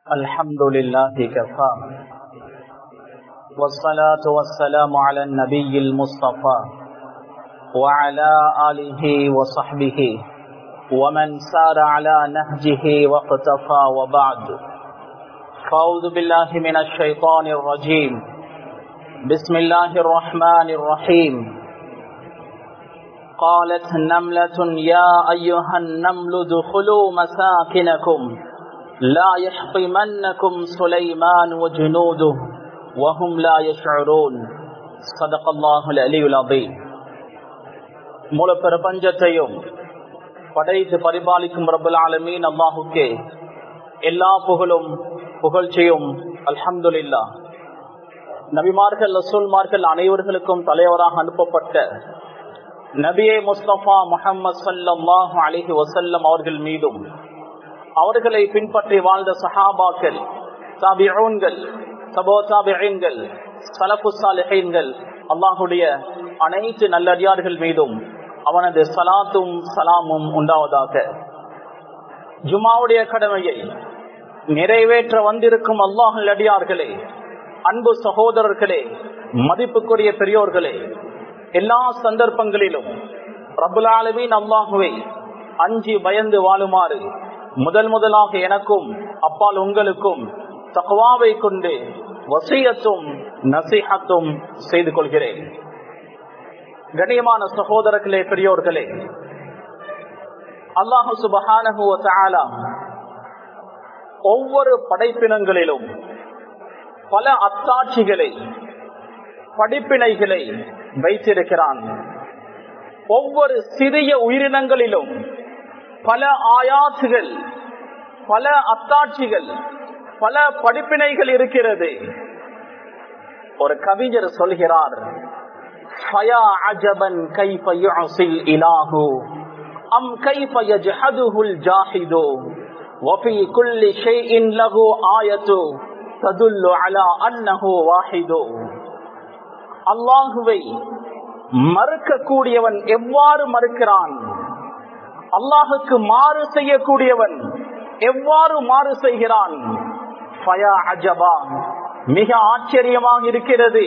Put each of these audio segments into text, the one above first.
الحمد لله كفى والصلاة والسلام على النبي المصطفى وعلى آله وصحبه ومن سار على نهجه واقتفى وبعد فأعوذ بالله من الشيطان الرجيم بسم الله الرحمن الرحيم قالت نملة يا أيها النمل ادخلوا مساكنكم لا يحطمنكم سليمان وجنوده وهم لا يشعرون صدق الله العلي العظيم மூல பிரபஞ்சத்தையும் படைத்து பரிபாலிக்கும் ரபுல் ஆலமீன் அல்லாஹுக்கே எல்லா புகழும் புகழ்ச்சியும் அல்ஹம்துலில்லா நபிமார்கள் ரசூல்மார்கள் அனைவர்களுக்கும் தலைவராக அனுப்பப்பட்ட நபியே முஸ்தபா முகமது சல்லாஹு அலிஹி வசல்லம் அவர்கள் மீதும் அவர்களை பின்பற்றி வாழ்ந்த சஹாபாக்கள் தாபிஊன்கள் சபோ தாபிகள் சலபு சாலிஹீன்கள் அல்லாஹுடைய அனைத்து நல்லடியார்கள் மீதும் அவனது சலாத்தும் சலாமும் உண்டாவதாக ஜுமாவுடைய கடமையை நிறைவேற்ற வந்திருக்கும் அல்லாஹல் அடியார்களே அன்பு சகோதரர்களே மதிப்புக்குரிய பெரியோர்களே எல்லா சந்தர்ப்பங்களிலும் ரபுல் ஆலமீன் அல்லாஹுவை அஞ்சி பயந்து வாழுமாறு முதல் முதலாக எனக்கும் அப்பால் உங்களுக்கும் தக்குவாவை கொண்டு வசியத்தும் நசிஹத்தும் செய்து கொள்கிறேன் கண்ணியமான சகோதரர்களே பெரியோர்களே அல்லாஹு சுபஹான ஒவ்வொரு படைப்பினங்களிலும் பல அத்தாட்சிகளை படிப்பினைகளை வைத்திருக்கிறான் ஒவ்வொரு சிறிய உயிரினங்களிலும் பல ஆயாத்துகள் பல அத்தாட்சிகள் பல படிப்பினைகள் இருக்கிறது ஒரு கவிஞர் சொல்கிறார் அம் கைஃப யஜ்ஹதுஹுல் ஜாஹிது وفي كل شيء له آية تدل على أنه واحد அல்லாஹுவை மறுக்கக்கூடியவன் எவ்வாறு மறுக்கிறான் அல்லாஹுக்கு மாறு செய்யக்கூடியவன் எவ்வாறு மாறு செய்கிறான் மிக ஆச்சரியமாக இருக்கிறது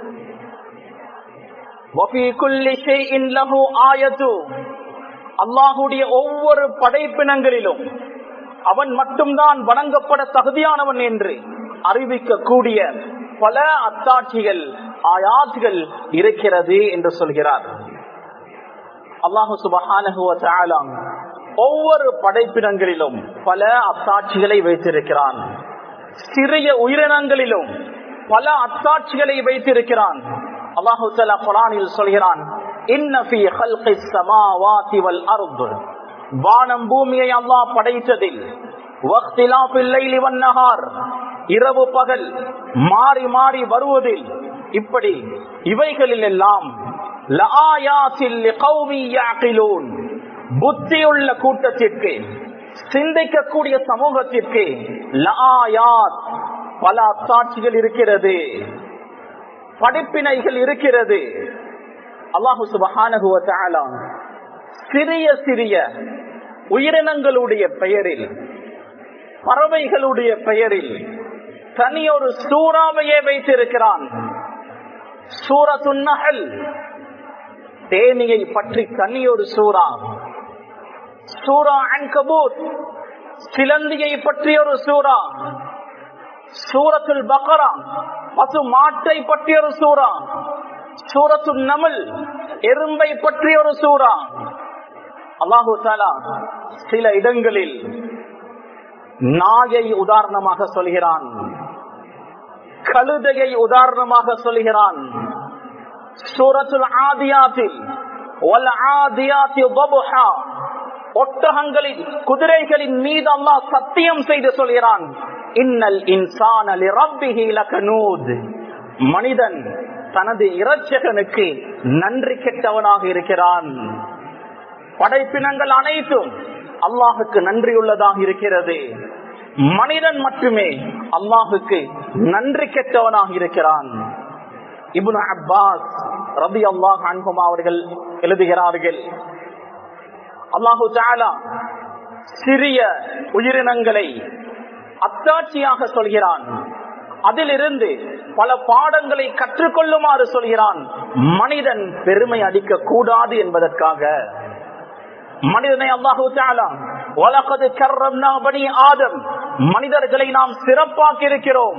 அல்லாஹுடைய ஒவ்வொரு படைப்பினங்களிலும் அவன் மட்டும்தான் வணங்கப்பட தகுதியானவன் என்று அறிவிக்கக்கூடிய பல அத்தாட்சிகள் ஆயாட்சிகள் இருக்கிறது என்று சொல்கிறார் அல்லாஹு சுபஹான ஒவ்வொரு படைப்பினங்களிலும் பல அத்தாட்சிகளை வைத்திருக்கிறான் சிறிய உயிரினங்களிலும் பல அத்தாட்சிகளை வைத்திருக்கிறான் அல்லாஹு குரானில் சொல்கிறான் வானம் பூமியை அல்லாஹ் படைத்ததில் இரவு பகல் மாறி மாறி வருவதில் இப்படி இவைகளில் எல்லாம் புத்தியுள்ள கூட்டத்திற்கு சிந்திக்கக்கூடிய சமூகத்திற்கு பல அத்தாட்சிகள் இருக்கிறது படிப்பினைகள் இருக்கிறது அல்லாஹு சுபஹானகுவ சிறிய சிறிய உயிரினங்களுடைய பெயரில் பறவைகளுடைய பெயரில் தனியொரு சூறாவையே வைத்திருக்கிறான் சூரத்துன்னகல் தேனியை பற்றி தனியொரு சூறா சூரா அன்கபூத் சிலந்தியை பற்றிய ஒரு சூறா சூரத்துல் பக்கரா பசு மாட்டை பற்றிய ஒரு சூறா சூரத்து நமல் எறும்பை பற்றிய ஒரு சூறா அல்லாஹு தாலா சில இடங்களில் நாயை உதாரணமாக சொல்கிறான் கழுதையை உதாரணமாக சொல்கிறான் சூரத்துல் ஆதியாத்தில் ஒட்டகங்களின் குதிரைகளின் மீது அல்லாஹ் சத்தியம் செய்து சொல்கிறான் இன்னல் இன்சான் மனிதன் தனது இரட்சகனுக்கு நன்றி கெட்டவனாக இருக்கிறான் படைப்பினங்கள் அனைத்தும் அல்லாஹுக்கு நன்றியுள்ளதாக இருக்கிறது மனிதன் மட்டுமே அல்லாஹுக்கு நன்றி கெட்டவனாக இருக்கிறான் இபுன் அப்பாஸ் ரபி அல்லாஹ் அன்புமா அவர்கள் எழுதுகிறார்கள் அல்லாஹு தாலா சிறிய உயிரினங்களை அத்தாட்சியாக சொல்கிறான் அதிலிருந்து பல பாடங்களை கற்றுக்கொள்ளுமாறு சொல்கிறான் மனிதன் பெருமை அடிக்க கூடாது என்பதற்காக மனிதனை அல்லாஹு உலகது கர்ரம்னா பனி ஆதம் மனிதர்களை நாம் சிறப்பாக்கி இருக்கிறோம்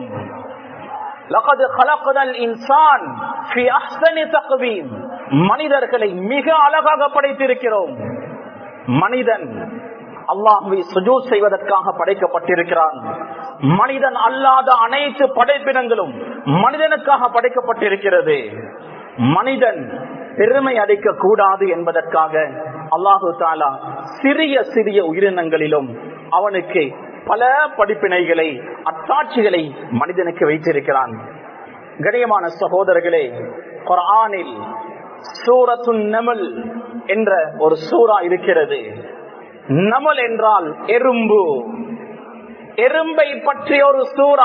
இன்சான் மனிதர்களை மிக அழகாக படைத்திருக்கிறோம் மனிதன் அல்லாஹுவை சுஜூ செய்வதற்காக படைக்கப்பட்டிருக்கிறான் மனிதன் அல்லாத அனைத்து படைப்பினங்களும் மனிதனுக்காக படைக்கப்பட்டிருக்கிறது மனிதன் பெருமை அடைக்க கூடாது என்பதற்காக அல்லாஹு தாலா சிறிய சிறிய உயிரினங்களிலும் அவனுக்கு பல படிப்பினைகளை அத்தாட்சிகளை மனிதனுக்கு வைத்திருக்கிறான் கணியமான சகோதரர்களே குரானில் சூரத்து நமல் என்ற ஒரு சூறா இருக்கிறது நமல் என்றால் எறும்பு எறும்பை பற்றிய ஒரு சூறா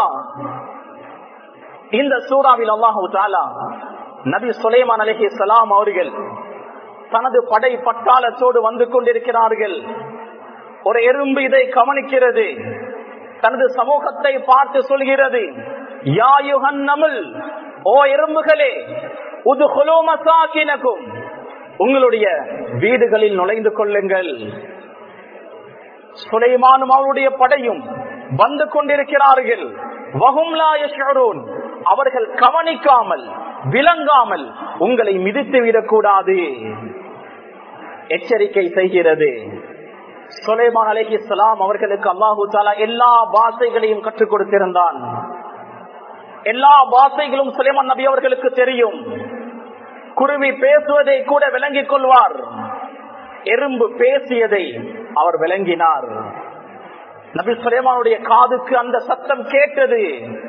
இந்த சூறாவில் அல்லாஹு தாலா நபி சுலைமான் அலஹி சலாம் அவர்கள் தனது படை பட்டாளத்தோடு வந்து கொண்டிருக்கிறார்கள் ஒரு எறும்பு இதை கவனிக்கிறது தனது சமூகத்தை பார்த்து சொல்கிறது யாயுகன் நமுல் ஓ எறும்புகளே உது மசாக்கினக்கும் உங்களுடைய வீடுகளில் நுழைந்து கொள்ளுங்கள் சுலைமானும் அவருடைய படையும் வந்து கொண்டிருக்கிறார்கள் அவர்கள் கவனிக்காமல் விளங்காமல் உங்களை மிதித்து விடக்கூடாது எச்சரிக்கை செய்கிறது சுலைமான் அலஹி இஸ்லாம் அவர்களுக்கு அல்லாஹூ தாலா எல்லா பாஷைகளையும் கற்றுக் கொடுத்திருந்தான் எல்லா பாஷைகளும் சுலைமான் நபி அவர்களுக்கு தெரியும் குருவி பேசுவதை கூட விளங்கிக் கொள்வார் எறும்பு பேசியதை அவர் விளங்கினார் நபி சுலைமானுடைய காதுக்கு அந்த சத்தம் கேட்டது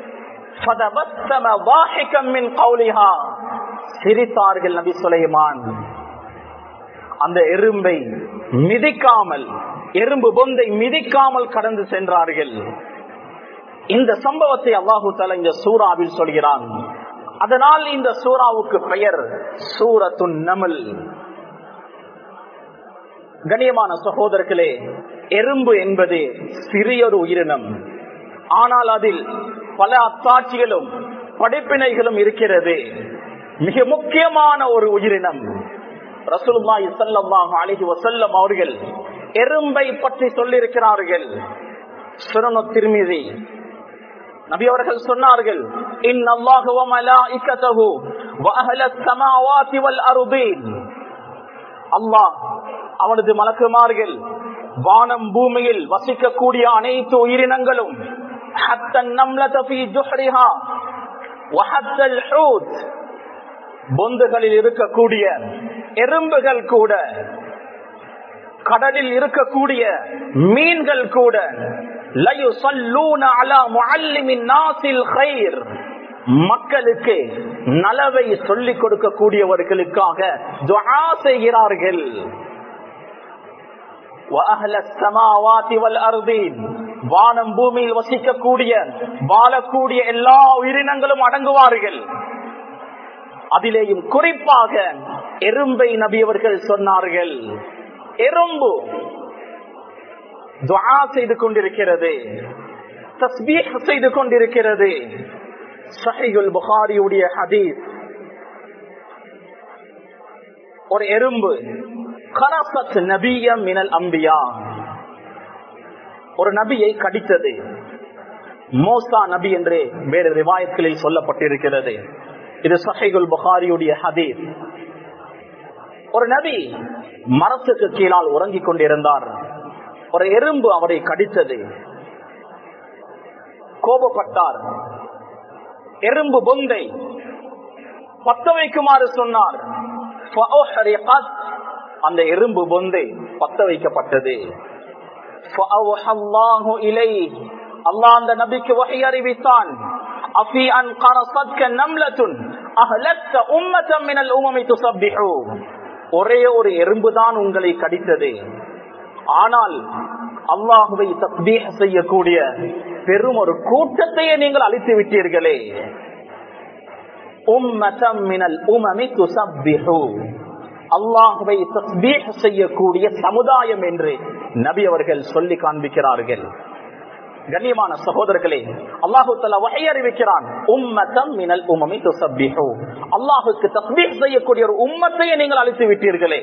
சிரித்தார்கள் நபி சுலைமான் அந்த எறும்பை மிதிக்காமல் எறும்பு பொந்தை மிதிக்காமல் கடந்து சென்றார்கள் இந்த சம்பவத்தை அல்லாஹு தலா இந்த சூறாவில் சொல்கிறான் அதனால் இந்த சூறாவுக்கு பெயர் சூரத்துன் நமல் கண்ணியமான சகோதரர்களே எறும்பு என்பது சிறியொரு உயிரினம் ஆனால் அதில் பல அத்தாட்சிகளும் படைப்பினைகளும் இருக்கிறது மிக முக்கியமான ஒரு உயிரினம் ரசூலுல்லாஹி ஸல்லல்லாஹு அலைஹி வஸல்லம் அவர்கள் எறும்பை பற்றி சொல்லியிருக்கிறார்கள் சுனனு திர்மிதி நபி அவர்கள் சொன்னார்கள் இன்னல்லாஹு வ மலாயிகத்தஹு வ அஹ்லஸ் ஸமாவாதி வல் அர்தீன் அல்லாஹ் அவனது மலக்குமார்கள் வானம் பூமியில் வசிக்கக்கூடிய அனைத்து உயிரினங்களும் பொந்துகளில் இருக்கக்கூடிய எறும்புகள் கூட கடலில் இருக்கக்கூடிய மீன்கள் கூட மக்களுக்கு நலவை சொல்லிக் கொடுக்கக்கூடியவர்களுக்காக துவா செய்கிறார்கள் வானம் பூமியில் வசிக்கக்கூடிய வாழக்கூடிய எல்லா உயிரினங்களும் அடங்குவார்கள் அதிலேயும் குறிப்பாக எறும்பை நபியவர்கள் சொன்னார்கள் எறும்பு துவா செய்து கொண்டிருக்கிறது தஸ்பீஹ் செய்து கொண்டிருக்கிறது சஹிகுல் புகாரியுடைய ஹதீஸ் ஒரு எறும்பு கரசத் நபிய மினல் அம்பியா ஒரு நபியை கடித்தது மோசா நபி என்று வேறு ரிவாயத்களில் சொல்லப்பட்டிருக்கிறது இது சஹைகுல் புகாரியுடைய ஹதீஸ் ஒரு நபி மரத்துக்கு கீழால் உறங்கிக் கொண்டிருந்தார் ஒரு எறும்பு அவரை கடித்தது கோபப்பட்டார் எறும்பு பொந்தை பத்த வைக்குமாறு சொன்னார் அந்த எறும்பு பொந்தை பத்த வைக்கப்பட்டது அல்லாஹ் அந்த நபிக்கு வகை அறிவித்தான் அஃபி அன் கரசத்க நம்லத்துன் அஹ்லத்த உம்மத்தம் மினல் உமமை துசப்பிஹு ஒரே ஒரு எறும்பு தான் உங்களை கடித்தது ஆனால் அல்லாஹுவை தஸ்பீஹ் செய்யக்கூடிய பெரும் ஒரு கூட்டத்தையே நீங்கள் அழித்து விட்டீர்களே உம்மத்தம் மினல் உமமி துசப்பிஹு அல்லாஹுவை தஸ்பீஹ் செய்யக்கூடிய சமுதாயம் என்று நபி அவர்கள் சொல்லி காண்பிக்கிறார்கள் கண்ணியமான சகோதரர்களே அல்லாஹு தலா வகை அறிவிக்கிறான் உம்மத்தம் மினல் உமமி துசப்பிஹு அல்லாஹுக்கு தஸ்பீஹ் செய்யக்கூடிய ஒரு உம்மத்தையே நீங்கள் அழித்து விட்டீர்களே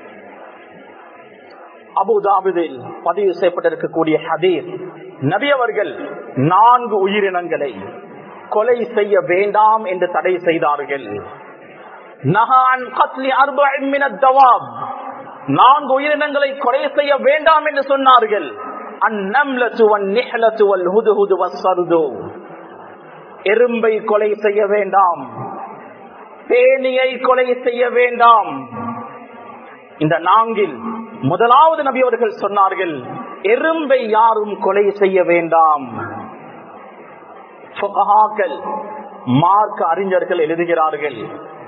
அபுதாபிதில் பதிவு செய்யப்பட்டிருக்கக்கூடிய ஹதீர் நபி அவர்கள் நான்கு உயிரினங்களை கொலை செய்ய வேண்டாம் என்று தடை செய்தார்கள் நகான் கத்லி அர்பஇன் மினத் தவாப் நான்கு உயிரினங்களை கொலை செய்ய வேண்டாம் என்று சொன்னார்கள் அந்நம்லத்து வந்நிஹலத்து வல் ஹுதுஹுது வஸ்ஸருது எறும்பை கொலை செய்ய வேண்டாம் தேனியை கொலை செய்ய வேண்டாம் இந்த நான்கில் முதலாவது நபி அவர்கள் சொன்னார்கள் எறும்பை யாரும் கொலை செய்ய வேண்டாம் ஃபுகஹாக்கள், மார்க்க அறிஞர்கள் எழுதுகிறார்கள்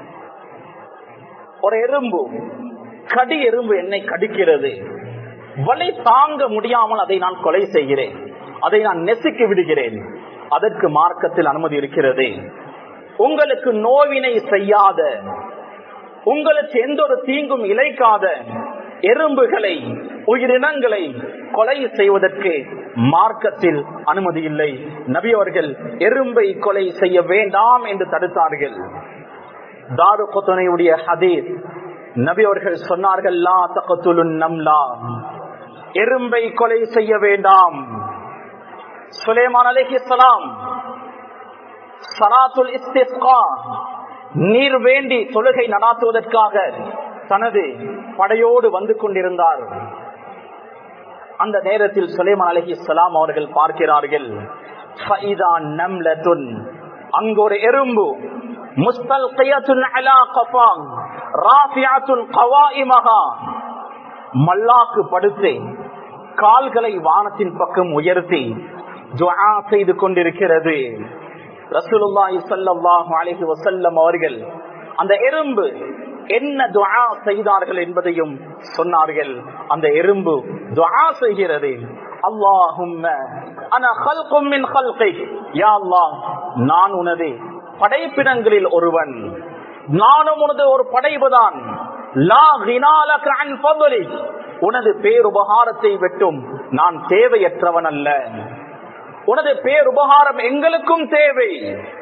ஒரு எறும்பு கடி எறும்பு என்னை கடிக்கிறது வலி தாங்க முடியாமல் அதை நான் கொலை செய்கிறேன் அதை நான் நெசுக்கி விடுகிறேன் அதற்கு மார்க்கத்தில் அனுமதி இருக்கிறது உங்களுக்கு நோவினை செய்யாத உங்களுக்கு எந்த ஒரு தீங்கும் இழைக்காத எறும்புகளை உயிரினங்களை கொலை செய்வதற்கு மார்க்கத்தில் அனுமதி இல்லை நபி அவர்கள் எறும்பை கொலை செய்ய வேண்டாம் என்று தடுத்தார்கள் தாரு கொத்தனையுடைய ஹதீர் நபி அவர்கள் சொன்னார்கள் லா தகத்துலுன் நம்லா எறும்பை கொலை செய்ய வேண்டாம் சுலேமான் அலைஹிஸ்ஸலாம் சலாத்துல் இஸ்திஸ்கா நீர் வேண்டி தொழுகை நடாத்துவதற்காக தனது படையோடு வந்து கொண்டிருந்தார் அந்த நேரத்தில் சுலைமான் அலஹி சலாம் அவர்கள் பார்க்கிறார்கள் ஃபைதான் நம்லத்துன் அங்கு ஒரு எறும்பு முஸ்தல்கியத்துன் அலா கஃபாங் ராஃபியாத்துன் கவாயிமஹா மல்லாக்கு படுத்து கால்களை வானத்தின் பக்கம் உயர்த்தி துஆ செய்து கொண்டிருக்கிறது ரசூலுல்லாஹி ஸல்லல்லாஹு அலைஹி வஸல்லம் அவர்கள் அந்த எறும்பு என்ன துஆ செய்தார்கள் என்பதையும் சொன்னார்கள் அந்த எறும்பு துஆ செய்கிறது அல்லாஹும்ம அன ஹல்கும் மின் ஹல்கிக் யா அல்லாஹ் நான் உனது படைப்பிடங்களில் ஒருவன் நானும் உனது ஒரு படைப்புதான் லா கினாலக அன் ஃபضலிக் உனது பேருபகாரத்தை வெட்டும் நான் தேவையற்றவன் அல்ல உனது பேருபகாரம் எங்களுக்கும் தேவை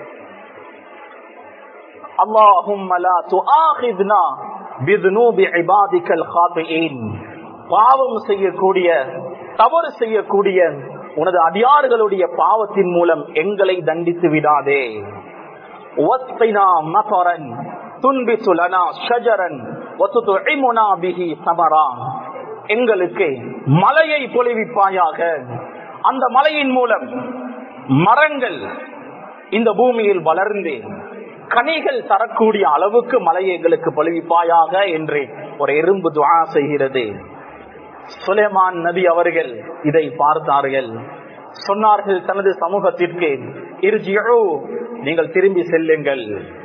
اللهم لا تؤاخذنا بذنوب عبادك الخاطئين பாவம் செய்யக்கூடிய தவறு செய்யக்கூடிய உனது அடியார்களுடைய பாவத்தின் மூலம் எங்களை தண்டித்து விடாதே وَاسْقِنَا مَطَرًا تُنْبِتُ لَنَا شَجَرًا وَتُطْعِمُنَا بِهِ ثَمَرًا எங்களுக்கு மலையை பொழிவிப்பாயாக அந்த மலையின் மூலம் மரங்கள் இந்த பூமியில் வளர்ந்து கனிகள் தரக்கூடிய அளவுக்கு மலையை எங்களுக்கு பொழிவிப்பாயாக என்று ஒரு எறும்பு துவா செய்கிறது சுலைமான் நபி அவர்கள் இதை பார்த்தார்கள் சொன்னார்கள் தனது சமூகத்திற்கு இறுதியோ நீங்கள் திரும்பி செல்லுங்கள்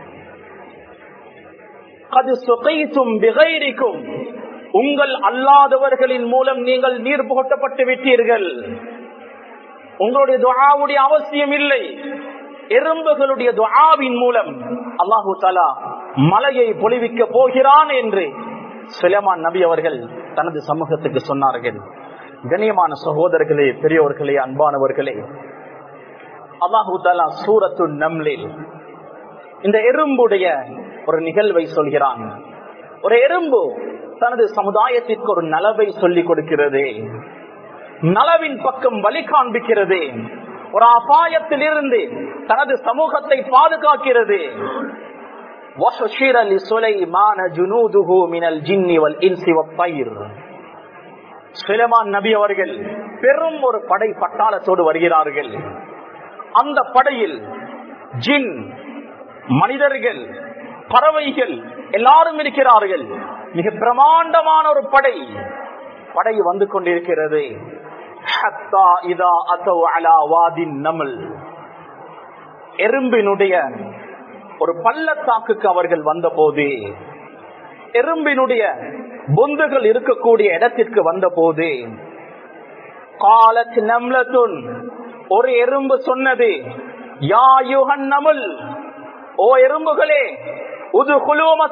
அது சுகைத்தும் பிகைரிக்கும் உங்கள் அல்லாதவர்களின் மூலம் நீங்கள் நீர் புகட்டப்பட்டு விட்டீர்கள் உங்களுடைய துவாவுடைய அவசியம் இல்லை எறும்புகளுடைய துவாவின் மூலம் அல்லாஹு தாலா மலையை பொழிவிக்க போகிறான் என்று சுலைமான் நபி அவர்கள் தனது சமூகத்துக்கு சொன்னார்கள் கண்ணியமான சகோதரர்களே பெரியோர்களே அன்பானவர்களே அல்லாஹு தாலா சூரத்து நம்லில் இந்த எறும்புடைய ஒரு நிகழ்வை சொல்கிறான் ஒரு எறும்பு தனது சமுதாயத்திற்கு ஒரு நலவை சொல்லிக் கொடுக்கிறது நலவின் பக்கம் வழி காண்பிக்கிறது ஒரு அபாயத்தில் இருந்து தனது சமூகத்தை பாதுகாக்கிறது وَحُشِرَ لِسُلَيْمَانَ جُنُودُهُ مِنَ الْجِنِّ وَالْإِنسِ وَالطَّيْرِ சுலைமான் நபி அவர்கள் பெரும் ஒரு படை பட்டாளத்தோடு வருகிறார்கள் அந்த படையில் ஜின் மனிதர்கள் பறவைகள் எல்லாரும் இருக்கிறார்கள் மிக பிரமாண்டமான ஒரு படை படை வந்து கொண்டிருக்கிறது ஹத்தா இதா அத்தௌ அலா வாதின் நமல் எறும்பினுடைய ஒரு பள்ளத்தாக்குக்கு அவர்கள் வந்த போது எறும்பினுடைய பொந்துகள் இருக்கக்கூடிய இடத்திற்கு வந்த போது காலத் நம்லத்துன் ஒரு எறும்பு சொன்னது யா யுகன் நமுல் ஓ எறும்புகளே உது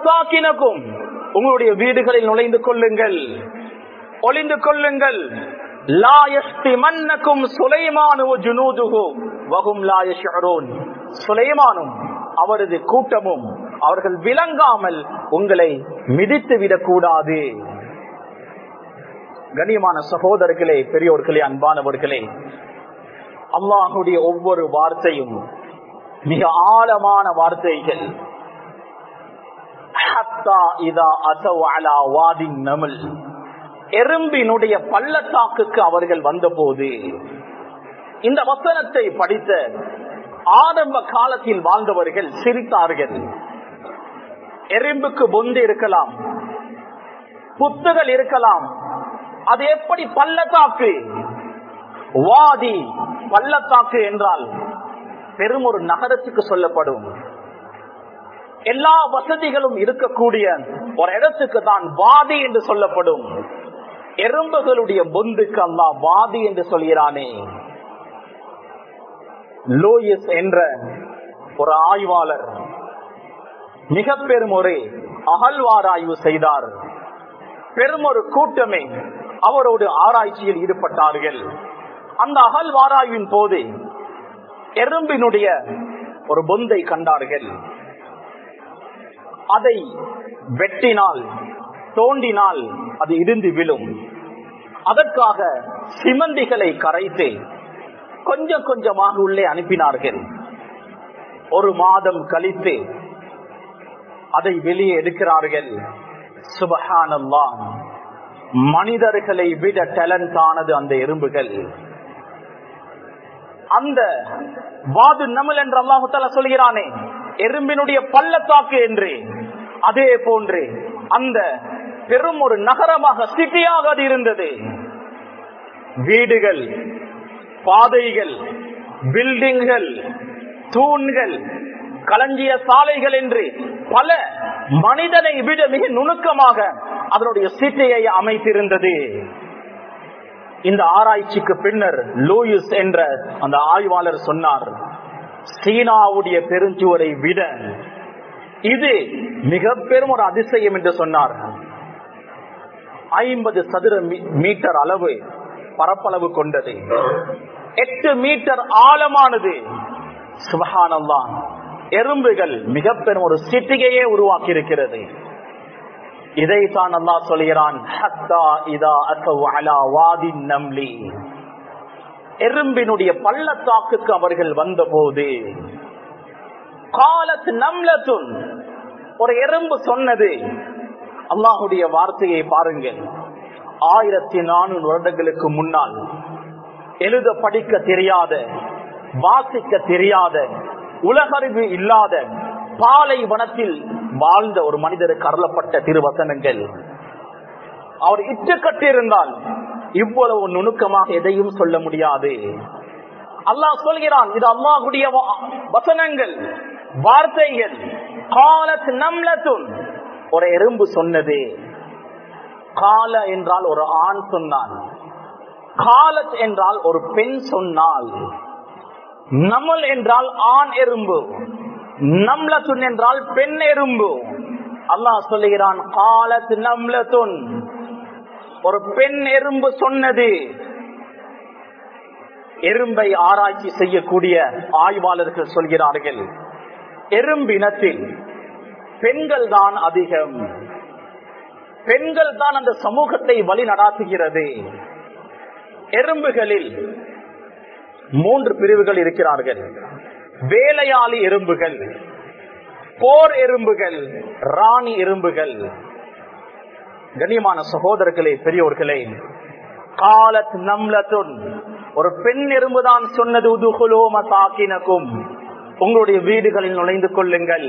குழுவமசாக்கினக்கும் உங்களுடைய வீடுகளில் நுழைந்து கொள்ளுங்கள் ஒளிந்து கொள்ளுங்கள் லா யஸ்திமன்னக்கும் சுலைமானு ஜுனூதுஹு வஹும் லா யஷ்உரூன் சுலைமானும் அவரது கூட்டமும் அவர்கள் விளங்காமல் உங்களை மிதித்து விடக்கூடாது கண்ணியமான சகோதரர்களே பெரியோர்களே அன்பானவர்களே அல்லாஹுடைய ஒவ்வொரு வார்த்தையும் மிக ஆழமான வார்த்தைகள் ஹத்தா இதா அசவ் அலா வாதின் நமிழ் எறும்பினுடைய பள்ளத்தாக்குக்கு அவர்கள் வந்தபோது இந்த வசனத்தை படித்த ஆரம்ப காலத்தில் வாழ்ந்தவர்கள் சிரித்தார்கள் எறும்புக்கு பொந்து இருக்கலாம் புத்துகள் இருக்கலாம் அது எப்படி பள்ளத்தாக்கு வாதி பள்ளத்தாக்கு என்றால் பெரும் ஒரு நகரத்துக்கு சொல்லப்படும் எல்லா வசதிகளும் இருக்கக்கூடிய ஒரு இடத்துக்கு தான் வாதி என்று சொல்லப்படும் எறும்புகளுடைய பொந்துக்கு அல்லா வாதி என்று சொல்கிறானே லோயிஸ் என்ற ஒரு ஆய்வாளர் மிக பெரும் ஒரு அகழ்வாராய்வு செய்தார் பெரும் ஒரு கூட்டமே அவரோடு ஆராய்ச்சியில் ஈடுபட்டார்கள் அந்த அகழ்வாராய்வின் போது எறும்பினுடைய ஒரு பொந்தை கண்டார்கள் அதை வெட்டினால் தோண்டினால் அது இடிந்து விழும் அதற்காக சிமந்திகளை கரைத்து கொஞ்சம் கொஞ்சமாக உள்ளே அனுப்பினார்கள் ஒரு மாதம் கழித்து அதை வெளியே எடுக்கிறார்கள் சுபஹானல்லா மனிதர்களை விட டேலண்ட் ஆனது அந்த எறும்புகள் அந்த வாது நமல் என்று அல்லாஹால சொல்கிறானே எறும்பினுடைய பள்ளத்தாக்கு என்று அதே போன்று அந்த பெரும் ஒரு நகரமாக சிட்டியாக அது இருந்தது வீடுகள் பாதைகள் பில்டிங்கள் தூண்கள் களஞ்சிய சாலைகள் என்று பல மனிதனை விட மிக நுணுக்கமாக அதனுடைய சிட்டையை அமைத்திருந்தது இந்த ஆராய்ச்சிக்கு பின்னர் லூயிஸ் என்ற அந்த ஆய்வாளர் சொன்னார் சீனாவுடைய பெருஞ்சுவரை விட இது மிக பெரும் ஒரு அதிசயம் என்று சொன்னார் ஐம்பது சதுர மீட்டர் அளவு பரப்பளவு கொண்டது எட்டு மீட்டர் ஆழமானது சுபகானல்லா எறும்புகள் மிக பெரும் ஒரு சிட்டிகையே உருவாக்கி இருக்கிறது இதைத்தான் அல்லா சொல்கிறான் எறும்பினுடைய பள்ளத்தாக்குக்கு அவர்கள் வந்தபோது காலத்து நம்லத்துன் ஒரு எறும்பு சொன்னது அல்லாஹுடைய வார்த்தையை பாருங்கள் ஆயிரத்தி நானூறு வருடங்களுக்கு முன்னால் எழுத படிக்க தெரியாத வாசிக்க தெரியாத உலகறிவு இல்லாத பாலை வனத்தில் வாழ்ந்த ஒரு மனிதருக்கு அருளப்பட்ட திருவசனங்கள் அவர் இட்டு கட்டியிருந்தால் இவ்வளவு நுணுக்கமாக எதையும் சொல்ல முடியாது அல்லாஹ் சொல்கிறான் இது அல்லாஹுடைய வசனங்கள் வார்த்தைகள் காலத் நம்லத்துன் ஒரு எறும்பு சொன்னது கால என்றால் ஒரு ஆண் சொன்னான் காலத் என்றால் ஒரு பெண் சொன்னால் நமல் என்றால் ஆண் எறும்பு நம்லத்துன் என்றால் பெண் எறும்பு அல்லாஹ் சொல்லுகிறான் காலத் நம்லத்துன் ஒரு பெண் எறும்பு சொன்னது எறும்பை ஆராய்ச்சி செய்யக்கூடிய ஆய்வாளர்கள் சொல்கிறார்கள் எறும்பினத்தில் பெண்கள் தான் அதிகம் பெண்கள் தான் அந்த சமூகத்தை வழி நடாத்துகிறது எறும்புகளில் மூன்று பிரிவுகள் இருக்கிறார்கள் வேலையாளி எறும்புகள் போர் எறும்புகள் ராணி எறும்புகள் கண்ணியமான சகோதரர்களே பெரியோர்களே காலத் நம்லத்துன் ஒரு பெண் எறும்புதான் சொன்னது உதுகுலோ மசாக்கினக்கும் உங்களுடைய வீடுகளில் நுழைந்து கொள்ளுங்கள்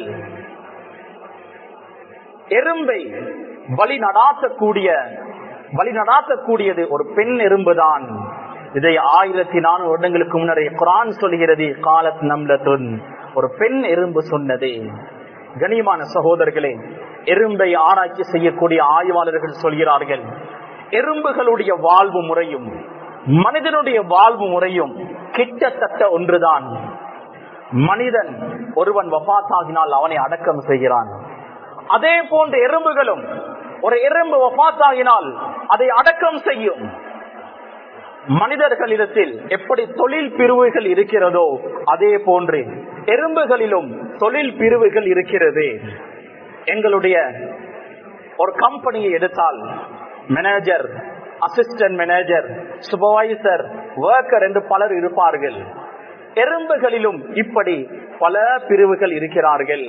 எறும்பை வழி நடாத்தக்கூடிய வழி நடாத்தக்கூடியது ஒரு பெண் எறும்புதான் இதை ஆயிரத்தி நானூறு வருடங்களுக்கு முன்னரே குரான் சொல்கிறது காலத் நம்லத்துன் ஒரு பெண் எறும்பு சொன்னது கனியமான சகோதரர்களே எறும்பை ஆராய்ச்சி செய்யக்கூடிய ஆய்வாளர்கள் சொல்கிறார்கள் எறும்புகளுடைய வாழ்வு முறையும் மனிதனுடைய வாழ்வு முறையும் கிட்டத்தட்ட ஒன்றுதான் மனிதன் ஒருவன் வபாத்தாகினால் அவனை அடக்கம் செய்கிறான் அதே போன்ற எறும்புகளும் ஒரு எறும்பு வபாத்தாகினால் அதை அடக்கம் செய்யும் மனிதர்களிடத்தில் எப்படி தொழில் பிரிவுகள் இருக்கிறதோ அதே போன்று எறும்புகளிலும் தொழில் பிரிவுகள் இருக்கிறது எங்களுடைய ஒரு கம்பெனியை எடுத்தால் manager assistant manager supervisor worker என்று பலர் இருப்பார்கள் எறும்புகளிலும் இப்படி பல பிரிவுகள் இருக்கிறார்கள்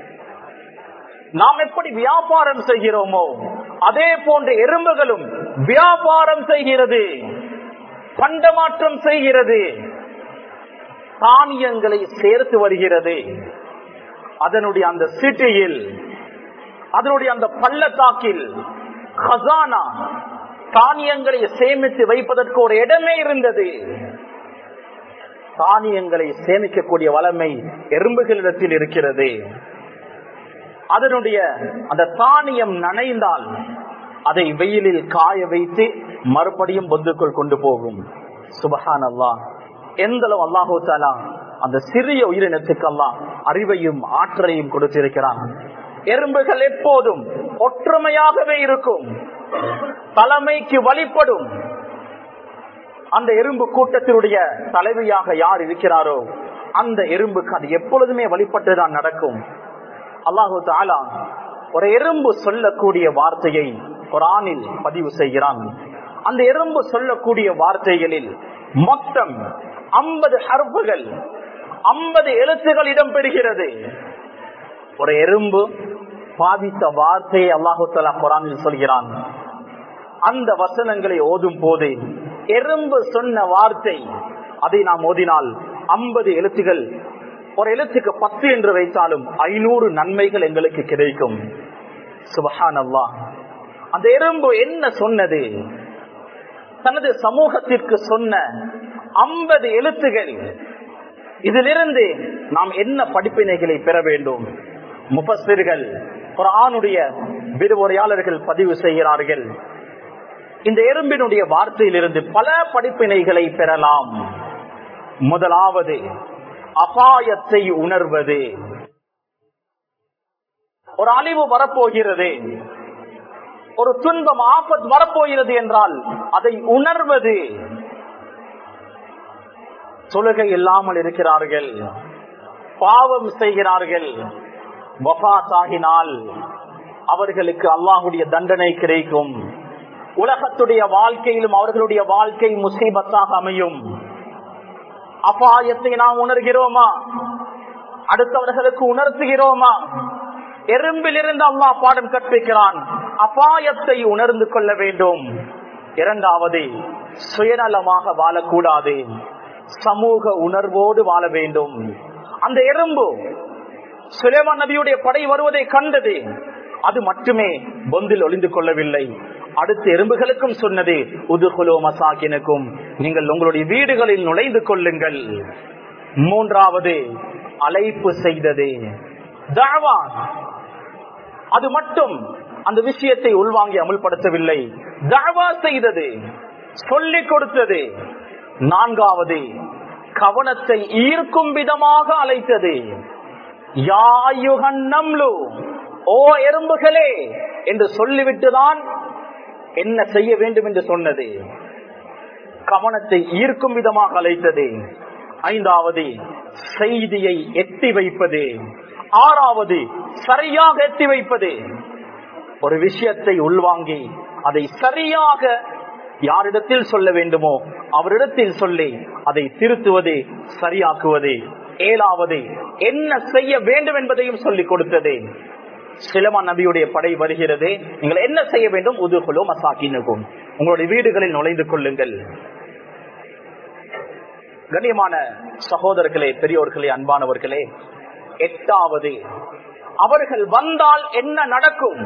நாம் எப்படி வியாபாரம் செய்கிறோமோ அதே போன்ற எறும்புகளும் வியாபாரம் செய்கிறது பண்டமாற்றம் செய்கிறது தானியங்களை சேர்த்து வருகிறது அதனுடைய அந்த சிட்டியில் அதனுடைய அந்த பள்ளத்தாக்கில் ஹசானா தானியங்களை சேமித்து வைப்பதற்கு ஒரு இடமே இருந்தது தானியங்களை சேமிக்கக்கூடிய வளமை எறும்புகளிடத்தில் இருக்கிறது அதனுடைய அந்த தானியம் நனைந்தால் அதை வெயிலில் காய வைத்து மறுபடியும் பொந்துக்குள் கொண்டு போகும் சுபஹான் அல்லா எந்த அளவு அல்லாஹூ தாலா அந்த சிறிய உயிரினத்துக்கு எல்லாம் அறிவையும் ஆற்றலையும் கொடுத்திருக்கிறான் எறும்புகள் எப்போதும் ஒற்றுமையாகவே இருக்கும் தலைமைக்கு வழிபடும் அந்த எறும்பு கூட்டத்தினுடைய தலைவியாக யார் இருக்கிறாரோ அந்த எறும்புக்கு அது எப்பொழுதுமே வழிபட்டுதான் நடக்கும் அல்லாஹு தாலா ஒரு எறும்பு சொல்லக்கூடிய வார்த்தையை குரானில் பதிவு செய்கிறான் அந்த எறும்பு சொல்லக்கூடிய வார்த்தைகளில் மொத்தம் ஐம்பது ஹர்புகள் ஐம்பது எழுத்துகள் இடம்பெறுகிறது ஒரு எறும்பு பாதித்த வார்த்தையை அல்லாஹு தாலா குரானில் சொல்கிறான் அந்த வசனங்களை ஓதும் போது எறும்பு சொன்ன வார்த்தை அதை நாம் ஓதினால் ஐம்பது எழுத்துகள் ஒரு எழுத்துக்கு பத்து என்று வைத்தாலும் ஐநூறு நன்மைகள் எங்களுக்கு கிடைக்கும் சுபஹான் அல்லா அந்த எறும்பு என்ன சொன்னது தனது சமூகத்திற்கு சொன்ன ஐம்பது எழுத்துகள் இதிலிருந்து நாம் என்ன படிப்பினைகளை பெற வேண்டும் முபஸ்திர்கள் குரானுடைய விரிவுரையாளர்கள் பதிவு செய்கிறார்கள் இந்த எறும்பினுடைய வார்த்தையிலிருந்து பல படிப்பினைகளை பெறலாம் முதலாவது அபாயத்தை உணர்வது ஒரு அழிவு வரப்போகிறது ஒரு துன்பம் ஆபத் வரப்போகிறது என்றால் அதை உணர்வது தொழுகை இல்லாமல் இருக்கிறார்கள் பாவம் செய்கிறார்கள் வபாத்தாகினால் அவர்களுக்கு அல்லாஹுடைய தண்டனை கிடைக்கும் உலகத்துடைய வாழ்க்கையிலும் அவர்களுடைய வாழ்க்கை முசீபத்தாக அமையும் அபாயத்தை நாம் உணர்கிறோமா அடுத்தவர்களுக்கு உணர்த்துகிறோமா எறும்பிலிருந்து அல்லா பாடம் கற்பிக்கிறான் அபாயத்தை உணர்ந்து கொள்ள வேண்டும் இரண்டாவது சுயநலமாக வாழக்கூடாது சமூக உணர்வோடு வாழ வேண்டும் அந்த எறும்பு சுலேமான் நபியுடைய படை வருவதை கண்டது அது மட்டுமே பொந்தில் ஒளிந்து கொள்ளவில்லை அடுத்த எறும்புகளுக்கும் சொன்னது உதுகுலோ மசாக்கினுக்கும் நீங்கள் உங்களுடைய வீடுகளில் நுழைந்து கொள்ளுங்கள் மூன்றாவது அழைப்பு செய்தது தாவா அது மட்டும் அந்த விஷயத்தை உள்வாங்கி அமுல்படுத்தவில்லை தாவா செய்தது சொல்லிக் கொடுத்தது நான்காவது கவனத்தை ஈர்க்கும் விதமாக அழைத்தது யாயுகன்னம்லு ஓ எறும்புகளே என்று சொல்லிவிட்டுதான் என்ன செய்ய வேண்டும் என்று சொன்னது கவனத்தை ஈர்க்கும் விதமாக அழைத்தது ஐந்தாவது செய்தியை எட்டி வைப்பது ஆறாவது சரியாக எட்டி வைப்பது ஒரு விஷயத்தை உள்வாங்கி அதை சரியாக யாரிடத்தில் சொல்ல வேண்டுமோ அவரிடத்தில் சொல்லி அதை திருத்துவது சரியாக்குவது ஏழாவது என்ன செய்ய வேண்டும் என்பதையும் சொல்லிக் கொடுத்தது சிலமா நபியுடைய படை வருகிறது நீங்கள் என்ன செய்ய வேண்டும் உதுகுலோ மசாக்கினுக்கும் உங்களுடைய வீடுகளில் நுழைந்து கொள்ளுங்கள் கண்ணியமான சகோதரர்களே பெரியோர்களே அன்பானவர்களே எட்டாவது அவர்கள் வந்தால் என்ன நடக்கும்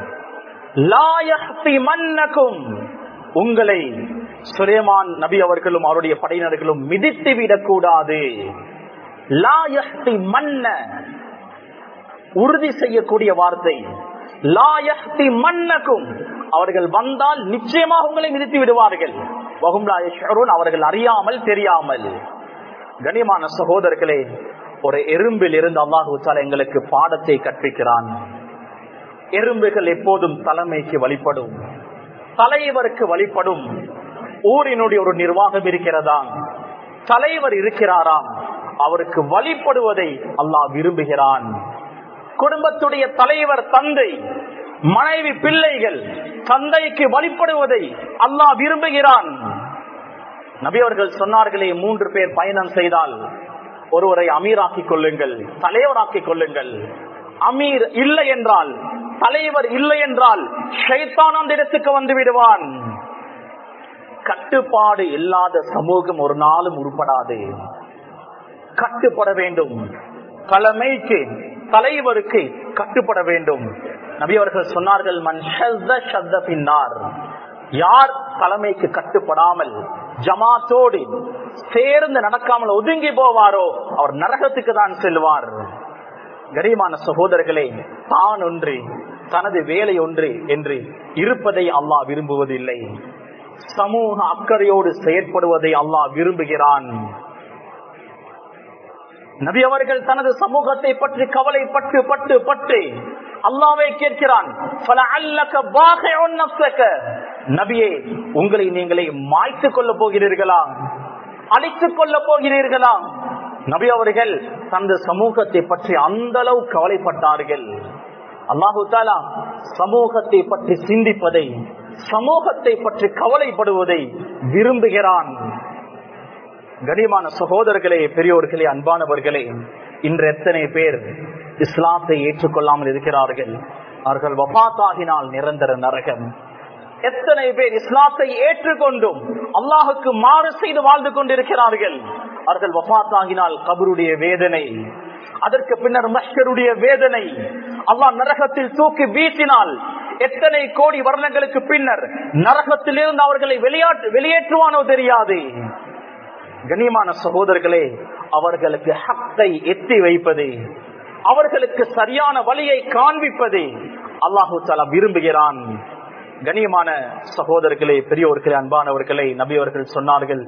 மன்னக்கும் உங்களை சுலேமான் நபி அவர்களும் அவருடைய படையினர்களும் மிதித்து விடக்கூடாது லாயஹ்தி மன்ன உறுதி செய்யக்கூடிய வார்த்தை லாயஹ்தி மன்னக்கும் அவர்கள் வந்தால் நிச்சயமாக உங்களை மிதித்து விடுவார்கள் அவர்கள் அறியாமல் தெரியாமல் கனியமான சகோதரர்களே ஒரு எறும்பில் இருந்து அல்லாஹூத்தால எங்களுக்கு பாடத்தை கற்பிக்கிறான் எறும்புகள் எப்போதும் தலைமைக்கு வழிபடும் தலைவருக்கு வழிபடும் ஊரினுடைய ஒரு நிர்வாகம் இருக்கிறதா தலைவர் இருக்கிறாராம் அவருக்கு வழிபடுவதை அல்லாஹ் விரும்புகிறான் குடும்பத்துடைய தலைவர் தந்தை மனைவி பிள்ளைகள் தந்தைக்கு வழிபடுவதை அல்லாஹ் விரும்புகிறான் நபி அவர்கள் சொன்னார்களே மூன்று பேர் பயணம் செய்தால் ஒருவரை அமீராக்கிக் கொள்ளுங்கள் தலைவராக்கிக் கொள்ளுங்கள் அமீர் இல்லை என்றால் தலைவர் இல்லை என்றால் ஷைத்தான் அந்த இடத்துக்கு வந்து விடுவான் கட்டுப்பாடு இல்லாத சமூகம் ஒரு நாளும் உருப்படாது கட்டுப்பட வேண்டும் தலைமைக்கு தலைவருக்கு கட்டுப்பட வேண்டும் நபி அவர்கள் சொன்னார்கள் மண் ஷஸ்த ஷஸ்த பின்னார் யார் தலைமைக்கு கட்டுப்படாமல் ஜமாத்தோடு சேர்ந்து நடக்காமல் ஒதுங்கி போவாரோ அவர் நரகத்துக்கு தான் செல்வார் கரிமான சகோதரர்களே தான் ஒன்று தனது வேலை ஒன்று என்று இருப்பதை அல்லாஹ் விரும்புவதில்லை சமூக அக்கறையோடு செயற்படுவதை அல்லாஹ் விரும்புகிறான் நபி அவர்கள் தனது சமூகத்தை பற்றி கவலைப்பட்டு பட்டு பட்டு அல்லாவே கேட்கிறான் நபியே உங்களை நீங்களே மாய்த்துக் கொள்ள போகிறீர்களா அழித்துக் கொள்ள போகிறீர்களா நபி அவர்கள் தனது சமூகத்தை பற்றி அந்த அளவு கவலைப்பட்டார்கள் அல்லாஹு தாலா சமூகத்தை பற்றி சிந்திப்பதை சமூகத்தை பற்றி கவலைப்படுவதை விரும்புகிறான் கனிமான சகோதரர்களே பெரியோர்களே அன்பானவர்களே இன்று எத்தனை பேர் இஸ்லாத்தை ஏற்றுக்கொள்ளாமல் இருக்கிறார்கள் அவர்கள் வபாத்தாகினால் நிரந்தர நரகம் எத்தனை பேர் இஸ்லாத்தை ஏற்றுக்கொண்டும் அல்லாஹுக்கு மாறு செய்து வாழ்ந்து கொண்டிருக்கிறார்கள் அவர்கள் வபாத்தாகினால் கபருடைய வேதனை அதற்கு பின்னர் மஷருடைய வேதனை அல்லாஹ் நரகத்தில் தூக்கி வீசினால் எத்தனை கோடி வருடங்களுக்கு பின்னர் நரகத்தில் இருந்து அவர்களை வெளியாட்டு வெளியேற்றுவானோ தெரியாது கண்ணியமான சகோதரர்களே அவர்களுக்கு ஹத்தை எத்தி வைப்பது அவர்களுக்கு சரியான வழியை காண்பிப்பது அல்லாஹு தாலா விரும்புகிறான் கண்ணியமான சகோதரர்களே பெரியோர்களே அன்பானவர்களே நபி அவர்கள் சொன்னார்கள்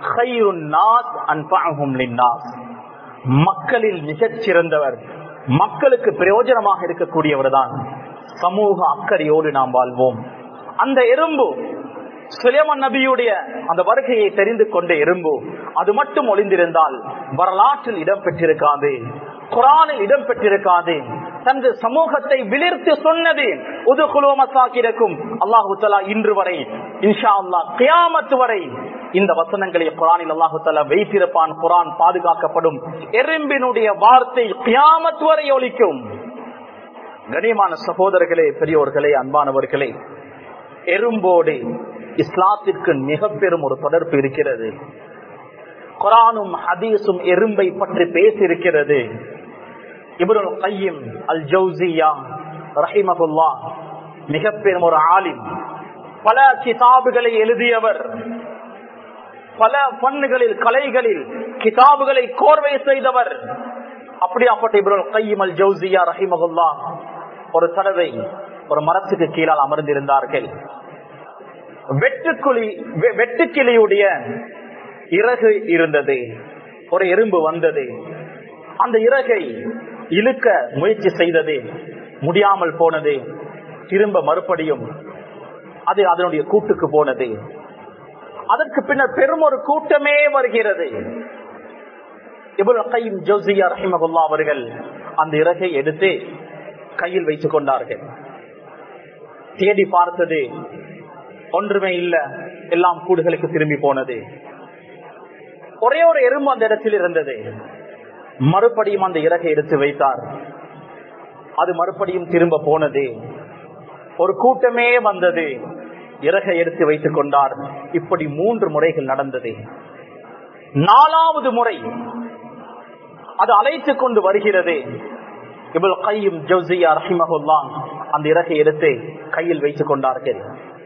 மக்களில் மிகச் சிறந்தவர் மக்களுக்கு பிரயோஜனமாக இருக்கக்கூடியவர் தான் சமூக அக்கறையோடு நாம் வாழ்வோம் அந்த எறும்பு சுலேமன் நபியுடைய அந்த வருகையை தெரிந்து கொண்ட எறும்பு அது மட்டும் ஒளிந்திருந்தால் வரலாற்றில் இடம் பெற்றிருக்காது குரானில் இடம் பெற்றிருக்காது தனது சமூகத்தை விளிர்த்து சொன்னது உதுகுலோமசாக்கிருக்கும் அல்லாஹு தலா இன்று வரை இன்ஷா அல்லா கியாமத்து வரை இந்த வசனங்களை குரானில் அல்லாஹு தலா வைத்திருப்பான் குரான் பாதுகாக்கப்படும் எறும்பினுடைய வார்த்தை கியாமத்து வரை ஒலிக்கும் கனியமான சகோதரர்களே பெரியோர்களே அன்பானவர்களே எறும்போடு இஸ்லாத்திற்கு மிக பெரும் ஒரு தொடர்பு இருக்கிறது குரானும் ஹதீஸும் எறும்பை பற்றி பேசியிருக்கிறது இப்ருல் கையும் அல் ஜவுசியா ரஹிமகுல்லா மிக பெரும் ஒரு ஆலிம் பல கிதாபுகளை எழுதியவர் பல பண்ணுகளில் கலைகளில் கிதாபுகளை கோர்வை செய்தவர் அப்படியாப்பட்ட இப்ருல் கையும் அல் ஜவுசியா ரஹிமகுல்லா ஒரு தடவை ஒரு மரத்துக்கு கீழால் அமர்ந்திருந்தார்கள் வெட்டுக்குழி வெட்டுக்கிளியுடைய இறகு இருந்தது ஒரு எறும்பு வந்தது அந்த இறகை இழுக்க முயற்சி செய்தது முடியாமல் போனது திரும்ப மறுபடியும் அது அதனுடைய கூட்டுக்கு போனது அதற்கு பின்னர் பெரும் ஒரு கூட்டமே வருகிறது அவர்கள் அந்த இறகை எடுத்து கையில் வைத்துக் கொண்டார்கள் தேடி பார்த்தது ஒன்றுமே இல்ல எல்லாம் கூடுகளுக்கு திரும்பி போனது ஒரே ஒரு எறும்பு அந்த இடத்தில் இருந்தது மறுபடியும் அந்த இறகை எடுத்து வைத்தார் அது மறுபடியும் திரும்ப போனது ஒரு கூட்டமே வந்தது இறகை எடுத்து வைத்துக் கொண்டார் இப்படி மூன்று முறைகள் நடந்தது நாலாவது முறை அது அழைத்துக் கொண்டு வருகிறது இவள் கையும் ஜவுசியா ரஹிமகுல்லா அந்த இறகை எடுத்து கையில் வைத்துக் கொண்டார்கள்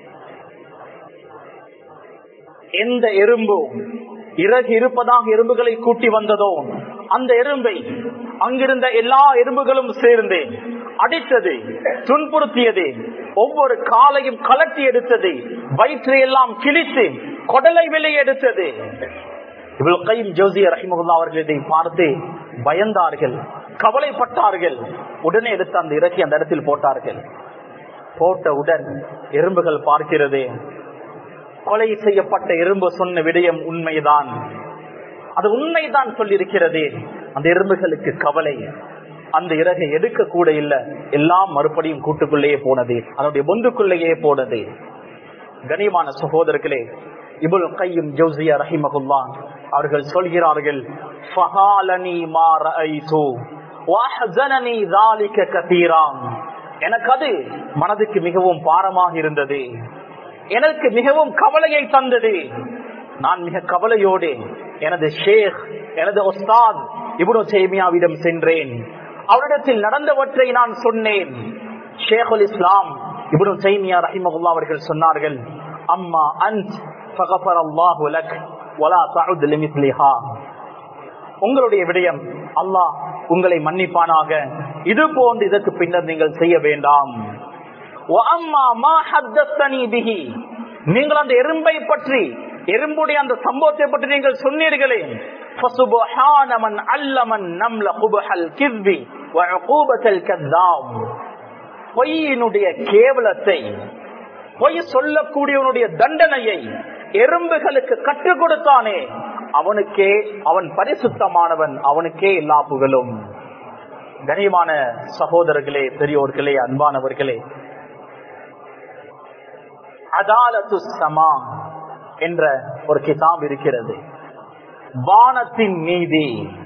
எந்த எறும்பு இறகு இருப்பதாக எறும்புகளை கூட்டி வந்ததோ அந்த எறும்பை அங்கிருந்த எல்லா எறும்புகளும் சேர்ந்து அடித்தது துன்புறுத்தியது ஒவ்வொரு காலையும் கலட்டி எடுத்தது வயிற்றை எல்லாம் கிழித்து கொடலை வெளியே எடுத்தது இவ்வளவு கையும் ஜோசிய ரஹிமுல்லா அவர்கள் இதை பார்த்து பயந்தார்கள் கவலைப்பட்டார்கள் உடனே எடுத்து அந்த இறக்கி அந்த இடத்தில் போட்டார்கள் போட்டவுடன் எறும்புகள் பார்க்கிறது கொலை செய்யப்பட்ட எறும்பு சொன்ன விடயம் உண்மைதான் அது உண்மைதான் சொல்லியிருக்கிறது அந்த எறும்புகளுக்கு கவலை அந்த இறகை எடுக்க கூட இல்ல எல்லாம் மறுபடியும் கூட்டுக்குள்ளேயே போனது அதனுடைய பொந்துக்குள்ளேயே போனது கனியமான சகோதரர்களே இபுல் கையும் ஜோசியா ரஹிமகுல்லா அவர்கள் சொல்கிறார்கள் ஃபஹாலனி மா ரஅய்து வஹஸனனி ذلك كثيرا எனக்கு அது மனதுக்கு மிகவும் பாரமாக இருந்தது எனக்கு மிகவும் கவலையை தந்தது நான் மிக கவலையோடு எனது ஷேக் எனது ஒஸ்தாத் இப்னு தய்மியாவிடம் சென்றேன் அவரிடத்தில் நடந்தவற்றை நான் சொன்னேன் ஷேகுல் இஸ்லாம் இப்னு தய்மியா ரஹிமகுல்லா அவர்கள் சொன்னார்கள் அம்மா அன்ட் ஃபகஃபர் அல்லாஹு லக் வலா தஉத் லிமிஸ்லிஹா உங்களுடைய விடயம் அல்லாஹ் உங்களை மன்னிப்பானாக இது போன்று இதற்கு பின்னர் நீங்கள் செய்ய வேண்டாம் وَأَمَّا مَا حَدَّثْتَنِي بِهِ நீங்கள் அந்த எறும்பை பற்றி எறும்புடைய அந்த சம்பவத்தை பற்றி நீங்கள் சொன்னீர்களே فَسُبْحَانَ مَنْ عَلَّمَ النَّمْلَ قُبْحَ الْكِذْبِ وَعُقُوبَةَ الْكَذَّابِ பொய்யினுடைய கேவலத்தை பொய் சொல்லக்கூடியவனுடைய தண்டனையை எறும்புகளுக்கு கற்றுக் கொடுத்தானே அவனுக்கே அவன் பரிசுத்தமானவன் அவனுக்கே எல்லா புகழும் கனியமான சகோதரர்களே பெரியோர்களே அன்பானவர்களே அதாலத்து சமா என்ற ஒரு கிதாப் இருக்கிறது வானத்தின் நீதி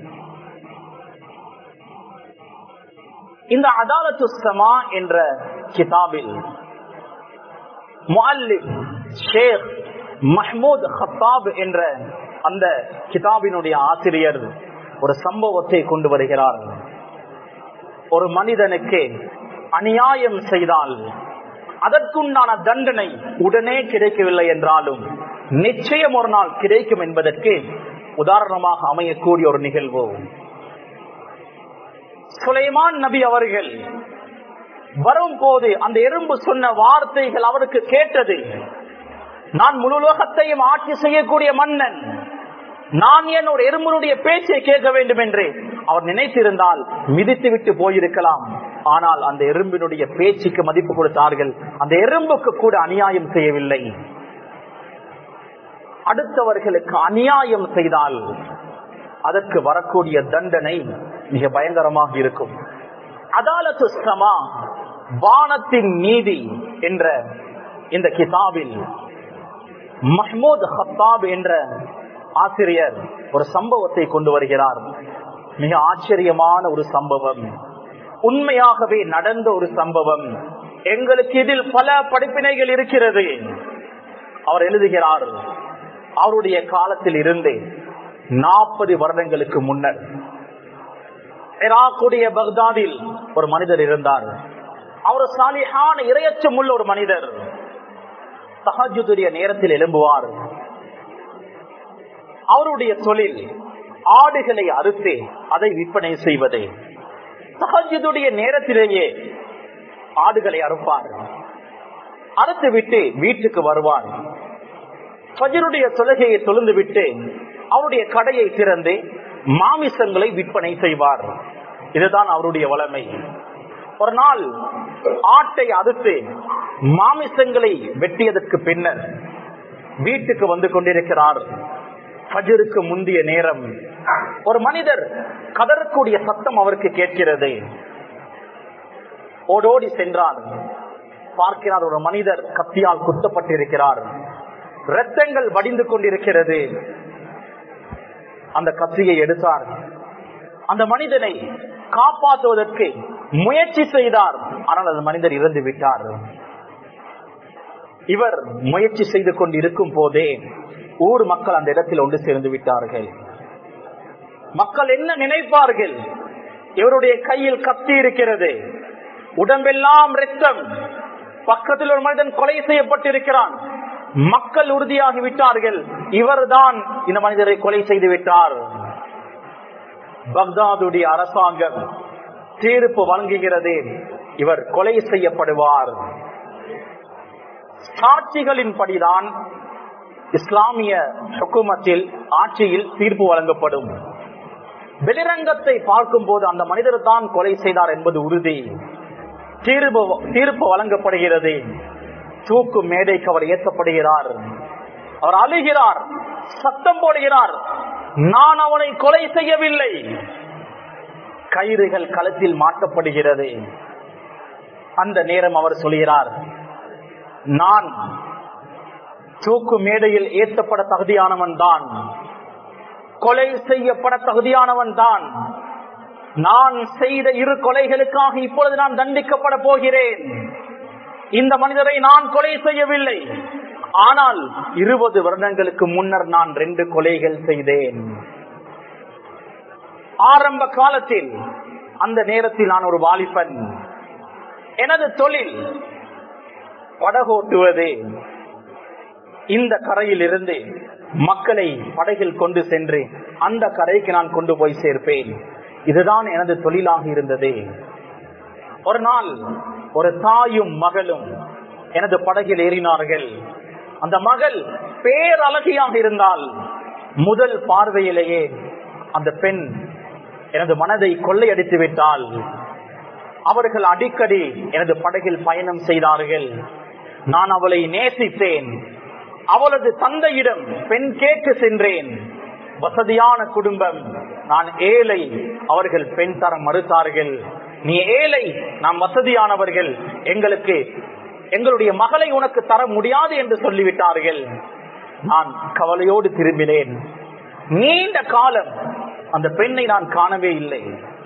இந்த அதாலத்து சமா என்ற கிதாபில் முஅல்லிம் ஷேக் மஹ்மூத் ஹத்தாப் என்ற அந்த கிதாபினுடைய ஆசிரியர் ஒரு சம்பவத்தை கொண்டு வருகிறார் ஒரு மனிதனுக்கு அநியாயம் செய்தால் அதற்குண்டான தண்டனை உடனே கிடைக்கவில்லை என்றாலும் நிச்சயம் ஒரு நாள் கிடைக்கும் என்பதற்கு உதாரணமாக அமையக்கூடிய ஒரு நிகழ்வு சுலைமான் நபி அவர்கள் வரும் போது அந்த எறும்பு சொன்ன வார்த்தைகள் அவருக்கு கேட்டது நான் முழு உலகத்தையும் ஆட்சி செய்யக்கூடிய மன்னன் நான் என் ஒரு எறும்புடைய பேச்சை கேட்க வேண்டும் என்று அவர் நினைத்திருந்தால் மிதித்து விட்டு போயிருக்கலாம் ஆனால் அந்த எறும்பினுடைய பேச்சுக்கு மதிப்பு கொடுத்தார்கள் அந்த எறும்புக்கு கூட அநியாயம் செய்யவில்லை அடுத்தவர்களுக்கு அநியாயம் செய்தால் அதற்கு வரக்கூடிய தண்டனை மிக பயங்கரமாக இருக்கும் அதாலத்து சமா வானத்தின் நீதி என்ற இந்த கிதாபில் மஹ்மூத் ஹத்தாப் என்ற ஆசிரியர் ஒரு சம்பவத்தை கொண்டு வருகிறார் மிக ஆச்சரியமான ஒரு சம்பவம் உண்மையாகவே நடந்த ஒரு சம்பவம் எங்களுக்கு இதில் பல படிப்பினைகள் இருக்கிறது அவர் எழுதுகிறார் அவருடைய காலத்தில் இருந்து நாற்பது வருடங்களுக்கு முன்னர் இராக்குடைய பக்தாதில் ஒரு மனிதர் இருந்தார் அவர் சாலிஹான இரையச்சம் உள்ள ஒரு மனிதர் தஹஜுடைய நேரத்தில் எழும்புவார் அவருடைய தொழில் ஆடுகளை அறுத்து அதை விற்பனை செய்வது தஹஜுடைய நேரத்திலேயே ஆடுகளை அறுப்பார் அறுத்து விட்டு வீட்டுக்கு வருவார் ஃபஜருடைய தொழுகையை தொழுந்து விட்டு அவருடைய கடையை திறந்து மாமிசங்களை விற்பனை செய்வார் இதுதான் அவருடைய வளமை ஒரு நாள் ஆட்டை அறுத்து மாமிசங்களை வெட்டியதற்கு பின்னர் வீட்டுக்கு வந்து கொண்டிருக்கிறார் ஃபஜருக்கு முந்திய நேரம் ஒரு மனிதர் கதறக்கூடிய சத்தம் அவருக்கு கேட்கிறது ஓடோடி சென்றார் பார்க்கிறார் ஒரு மனிதர் கத்தியால் குத்தப்பட்டிருக்கிறார் ரத்தங்கள் வடிந்து கொண்டிருக்கிறது அந்த கத்தியை எடுத்தார் அந்த மனிதனை காப்பாற்றுவதற்கு முயற்சி செய்தார் ஆனால் அந்த மனிதர் இறந்து விட்டார் இவர் முயற்சி செய்து கொண்டு இருக்கும் போதே ஊர் மக்கள் அந்த இடத்தில் ஒன்று சேர்ந்து விட்டார்கள் மக்கள் என்ன நினைப்பார்கள் இவருடைய கையில் கத்தி இருக்கிறது உடம்பெல்லாம் ரத்தம் பக்கத்தில் ஒரு மனிதன் கொலை செய்யப்பட்டிருக்கிறான் மக்கள் உறுதியாகி விட்டார்கள் இவர்தான் இந்த மனிதரை கொலை செய்து விட்டார் பக்தாதுடைய அரசாங்கம் தீர்ப்பு வழங்குகிறது இவர் கொலை செய்யப்படுவார் சாட்சிகளின் படிதான் இஸ்லாமிய சுக்குமத்தில் ஆட்சியில் தீர்ப்பு வழங்கப்படும் வெளிரங்கத்தை பார்க்கும் போது அந்த மனிதர் தான் கொலை செய்தார் என்பது உறுதி தீர்ப்பு தீர்ப்பு வழங்கப்படுகிறது தூக்கு மேடைக்கு அவர் ஏற்றப்படுகிறார் அவர் அழுகிறார் சத்தம் போடுகிறார் நான் அவனை கொலை செய்யவில்லை கயிறுகள் களத்தில் மாட்டப்படுகிறது அந்த நேரம் அவர் சொல்கிறார் நான் தூக்கு மேடையில் ஏற்றப்பட தகுதியானவன் தான் கொலை செய்யப்பட தகுதியானவன் தான் நான் செய்த இரு கொலைகளுக்காக இப்பொழுது நான் தண்டிக்கப்பட போகிறேன் இந்த மனிதரை நான் கொலை செய்யவில்லை ஆனால் இருபது வருடங்களுக்கு முன்னர் நான் ரெண்டு கொலைகள் செய்தேன் ஆரம்ப காலத்தில் அந்த நேரத்தில் நான் ஒரு வாலிபன் எனது தொழில் படகோட்டுவது இந்த கரையில் இருந்து மக்களை படகில் கொண்டு சென்று அந்த கரைக்கு நான் கொண்டு போய் சேர்ப்பேன் இதுதான் எனது தொழிலாக இருந்தது ஒரு நாள் ஒரு தாயும் மகளும் எனது படகில் ஏறினார்கள் அந்த மகள் பேரழகியாக இருந்தால் முதல் பார்வையிலேயே அந்த பெண் எனது மனதை கொள்ளையடித்து விட்டால் அவர்கள் அடிக்கடி எனது படகில் பயணம் செய்தார்கள் நான் அவளை நேசித்தேன் அவளது தந்தையிடம் பெண் கேட்டு சென்றேன் வசதியான குடும்பம் நான் ஏழை அவர்கள் பெண் தர மறுத்தார்கள் நீ ஏழை நாம் வசதியானவர்கள் எங்களுக்கு எங்களுடைய மகளை உனக்கு தர முடியாது என்று சொல்லிவிட்டார்கள் நான் கவலையோடு திரும்பினேன் நீண்ட காலம் அந்த பெண்ணை நான் காணவே இல்லை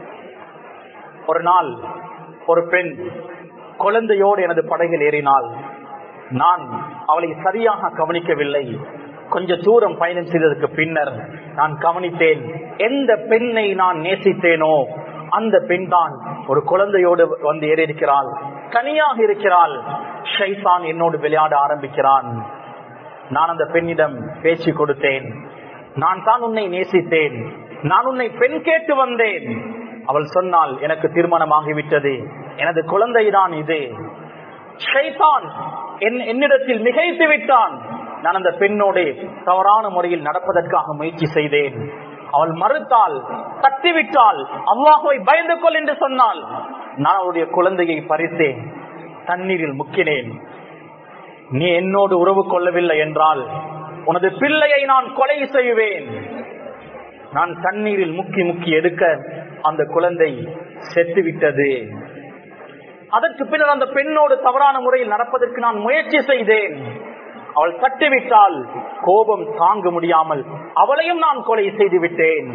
ஒரு நாள் ஒரு பெண் குழந்தையோடு எனது படகில் ஏறினாள் நான் அவளை சரியாக கவனிக்கவில்லை கொஞ்ச தூரம் பயணம் செய்ததற்கு பின்னர் நான் கவனித்தேன் எந்த பெண்ணை நான் நேசித்தேனோ அந்த பெண் தான் ஒரு குழந்தையோடு வந்து ஏறி இருக்கிறாள் தனியாக இருக்கிறாள் ஷைதான் என்னோடு விளையாட ஆரம்பிக்கிறான் நான் அந்த பெண்ணிடம் பேச்சு கொடுத்தேன் நான் தான் உன்னை நேசித்தேன் நான் உன்னை பெண் கேட்டு வந்தேன் அவள் சொன்னால் எனக்கு திருமணமாகிவிட்டது எனது குழந்தைதான் இது ஷைதான் என்னிடத்தில் மிகைத்து விட்டான் நான் அந்த பெண்ணோடு தவறான முறையில் நடப்பதற்காக முயற்சி செய்தேன் அவள் மறுத்தால் தட்டிவிட்டால் அல்லாஹுவை பயந்து கொள் என்று சொன்னால் நான் அவருடைய குழந்தையை பறித்தேன் தண்ணீரில் முக்கினேன் நீ என்னோடு உறவு கொள்ளவில்லை என்றால் உனது பிள்ளையை நான் கொலை செய்வேன் நான் தண்ணீரில் முக்கி முக்கி எடுக்க அந்த குழந்தை செத்துவிட்டது அதற்கு பின்னர் அந்த பெண்ணோடு தவறான முறையில் நடப்பதற்கு நான் முயற்சி செய்தேன் அவள் தட்டிவிட்டால் கோபம் தாங்க முடியாமல் அவளையும் நான் கொலை செய்து விட்டேன்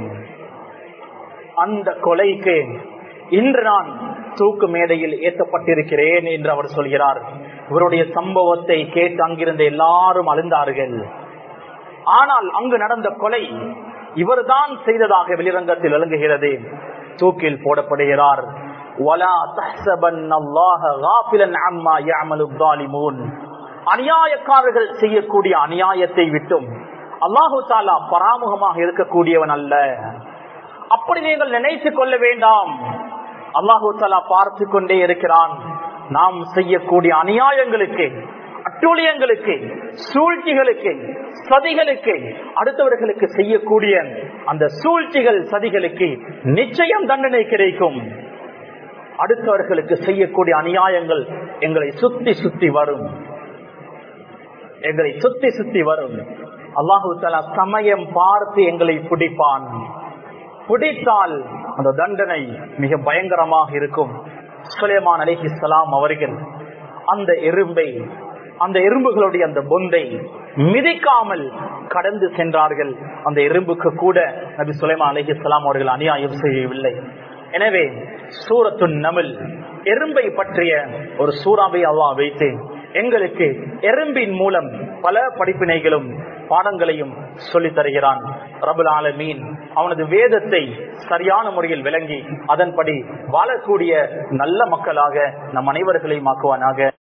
அந்த கொலைக்கு இன்று நான் தூக்கு மேடையில் ஏற்றப்பட்டிருக்கிறேன் என்று அவர் சொல்கிறார் இவருடைய சம்பவத்தை கேட்டு அங்கிருந்த எல்லாரும் அழுந்தார்கள் ஆனால் அங்கு நடந்த கொலை இவர்தான் செய்ததாக வெளிரங்கத்தில் விளங்குகிறது தூக்கில் போடப்படுகிறார் அநியாயக்காரர்கள் செய்யக்கூடிய அநியாயத்தை விட்டும் அல்லாஹு தாலா பராமுகமாக இருக்கக்கூடியவன் அல்ல அப்படி நீங்கள் நினைத்துக் கொள்ள வேண்டாம் அல்லாஹு தாலா பார்த்து கொண்டே இருக்கிறான் நாம் செய்யக்கூடிய அநியாயங்களுக்கு அட்டூழியங்களுக்கு சூழ்ச்சிகளுக்கு சதிகளுக்கு அடுத்தவர்களுக்கு செய்யக்கூடிய அந்த சூழ்ச்சிகள் சதிகளுக்கு நிச்சயம் தண்டனை கிடைக்கும் அடுத்தவர்களுக்கு செய்யக்கூடிய அநியாயங்கள் எங்களை சுத்தி சுத்தி வரும் எங்களை சுத்தி சுத்தி வரும் அல்லாஹு தலா சமயம் பார்த்து எங்களை பிடிப்பான் பிடித்தால் அந்த தண்டனை மிக பயங்கரமாக இருக்கும் சுலேமான் அலிஹி சலாம் அவர்கள் அந்த எறும்பை அந்த எறும்புகளுடைய அந்த பொந்தை மிதிக்காமல் கடந்து சென்றார்கள் அந்த எறும்புக்கு கூட நபி சுலைமான் அலிஹி சலாம் அவர்கள் அநியாயம் செய்யவில்லை எனவே சூரத்து நமில் எறும்பை பற்றிய ஒரு சூறாவை அல்லாஹ் வைத்து எங்களுக்கு எறும்பின் மூலம் பல படிப்பினைகளும் பாடங்களையும் சொல்லித் தருகிறான் ரபுல் ஆலமீன் அவனது வேதத்தை சரியான முறையில் விளங்கி அதன்படி வாழக்கூடிய நல்ல மக்களாக நம் அனைவர்களையும் ஆக்குவானாக